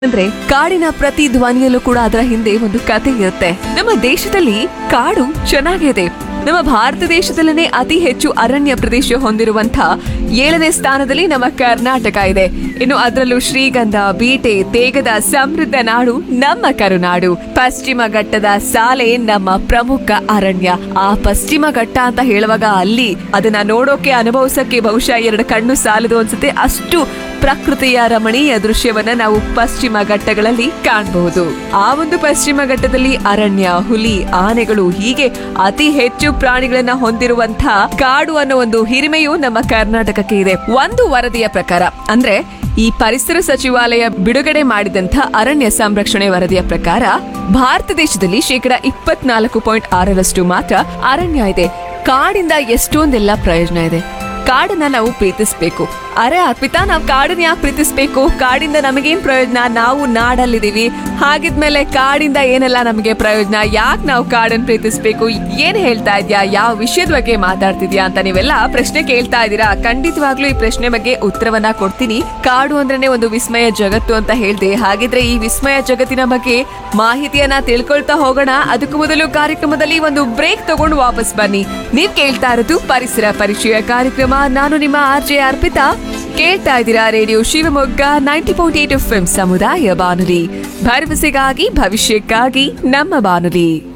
ಅಂದ್ರೆ ಕಾಡಿನ ಪ್ರತಿ ಧ್ವನಿಯಲ್ಲೂ ಕೂಡ ಅದರ ಹಿಂದೆ ಒಂದು ಕತೆ ಇರುತ್ತೆ ನಮ್ಮ ದೇಶದಲ್ಲಿ ಕಾಡು ಚೆನ್ನಾಗಿದೆ ನಮ್ಮ ಭಾರತ ದೇಶದಲ್ಲೇ ಅತಿ ಹೆಚ್ಚು ಅರಣ್ಯ ಪ್ರದೇಶ ಹೊಂದಿರುವಂತ ಏಳನೇ ಸ್ಥಾನದಲ್ಲಿ ನಮ್ಮ ಕರ್ನಾಟಕ ಇದೆ ಇನ್ನು ಅದರಲ್ಲೂ ಶ್ರೀಗಂಧ ಬೀಟೆ ತೇಗದ ಸಮೃದ್ಧ ನಾಡು ನಮ್ಮ ಕರುನಾಡು ಪಶ್ಚಿಮ ಘಟ್ಟದ ಸಾಲೆ ನಮ್ಮ ಪ್ರಮುಖ ಅರಣ್ಯ ಆ ಪಶ್ಚಿಮ ಘಟ್ಟ ಅಂತ ಹೇಳುವಾಗ ಅಲ್ಲಿ ಅದನ್ನ ನೋಡೋಕೆ ಅನುಭವಿಸಕ್ಕೆ ಬಹುಶಃ ಎರಡು ಕಣ್ಣು ಸಾಲದು ಅನ್ಸುತ್ತೆ ಅಷ್ಟು ಪ್ರಕೃತಿಯ ರಮಣೀಯ ದೃಶ್ಯವನ್ನ ನಾವು ಪಶ್ಚಿಮ ಘಟ್ಟಗಳಲ್ಲಿ ಕಾಣಬಹುದು ಆ ಒಂದು ಪಶ್ಚಿಮ ಘಟ್ಟದಲ್ಲಿ ಅರಣ್ಯ ಹುಲಿ ಆನೆಗಳು ಹೀಗೆ ಅತಿ ಹೆಚ್ಚು ಪ್ರಾಣಿಗಳನ್ನ ಹೊಂದಿರುವಂತ ಕಾಡು ಅನ್ನೋ ಒಂದು ಹಿರಿಮೆಯು ನಮ್ಮ ಕರ್ನಾಟಕಕ್ಕೆ ಇದೆ ಒಂದು ವರದಿಯ ಪ್ರಕಾರ ಅಂದ್ರೆ ಈ ಪರಿಸರ ಸಚಿವಾಲಯ ಬಿಡುಗಡೆ ಮಾಡಿದಂತ ಅರಣ್ಯ ಸಂರಕ್ಷಣೆ ವರದಿಯ ಪ್ರಕಾರ ಭಾರತ ದೇಶದಲ್ಲಿ ಶೇಕಡ ಇಪ್ಪತ್ನಾಲ್ಕು ಪಾಯಿಂಟ್ ಆರರಷ್ಟು ಮಾತ್ರ ಅರಣ್ಯ ಇದೆ ಕಾಡಿಂದ ಎಷ್ಟೊಂದೆಲ್ಲ ಪ್ರಯೋಜನ ಇದೆ ಕಾಡನ್ನ ನಾವು ಪ್ರೀತಿಸ್ಬೇಕು ಅರೆ ಅರ್ಪಿತಾ ನಾವು ಕಾಡನ್ನ ಯಾಕೆ ಪ್ರೀತಿಸ್ಬೇಕು ಕಾಡಿಂದ ನಮಗೇನ್ ಪ್ರಯೋಜನ ನಾವು ನಾಡಲ್ಲಿದ್ದೀವಿ ಹಾಗಿದ್ಮೇಲೆ ಕಾಡಿಂದ ಏನೆಲ್ಲ ನಮಗೆ ಪ್ರಯೋಜನ ಯಾಕೆ ನಾವು ಕಾಡನ್ನ ಪ್ರೀತಿಸ್ಬೇಕು ಏನ್ ಹೇಳ್ತಾ ಇದ್ಯಾ ಯಾವ ವಿಷಯದ ಬಗ್ಗೆ ಮಾತಾಡ್ತಿದ್ಯಾ ಅಂತ ನೀವೆಲ್ಲ ಪ್ರಶ್ನೆ ಕೇಳ್ತಾ ಇದ್ದೀರಾ ಖಂಡಿತವಾಗ್ಲೂ ಈ ಪ್ರಶ್ನೆ ಬಗ್ಗೆ ಉತ್ತರವನ್ನ ಕೊಡ್ತೀನಿ ಕಾಡು ಅಂದ್ರೇನೆ ಒಂದು ವಿಸ್ಮಯ ಜಗತ್ತು ಅಂತ ಹೇಳ್ದೆ ಹಾಗಿದ್ರೆ ಈ ವಿಸ್ಮಯ ಜಗತ್ತಿನ ಬಗ್ಗೆ ಮಾಹಿತಿಯನ್ನ ತಿಳ್ಕೊಳ್ತಾ ಹೋಗೋಣ ಅದಕ್ಕೂ ಮೊದಲು ಕಾರ್ಯಕ್ರಮದಲ್ಲಿ ಒಂದು ಬ್ರೇಕ್ ತಗೊಂಡು ವಾಪಸ್ ಬನ್ನಿ ನೀವ್ ಕೇಳ್ತಾ ಇರೋದು ಪರಿಸರ ಪರಿಚಯ ಕಾರ್ಯಕ್ರಮ ನಾನು ನಿಮ್ಮ ಆರ್ ಜೆ ಅರ್ಪಿತಾ ಕೇಳ್ತಾ ಇದ್ದೀರಾ radio Shivamogga ninety point eight F ಸಮುದಾಯ ಬಾನುಲಿ ಭರವಸೆಗಾಗಿ ಭವಿಷ್ಯಕ್ಕಾಗಿ ನಮ್ಮ ಬಾನುಲಿ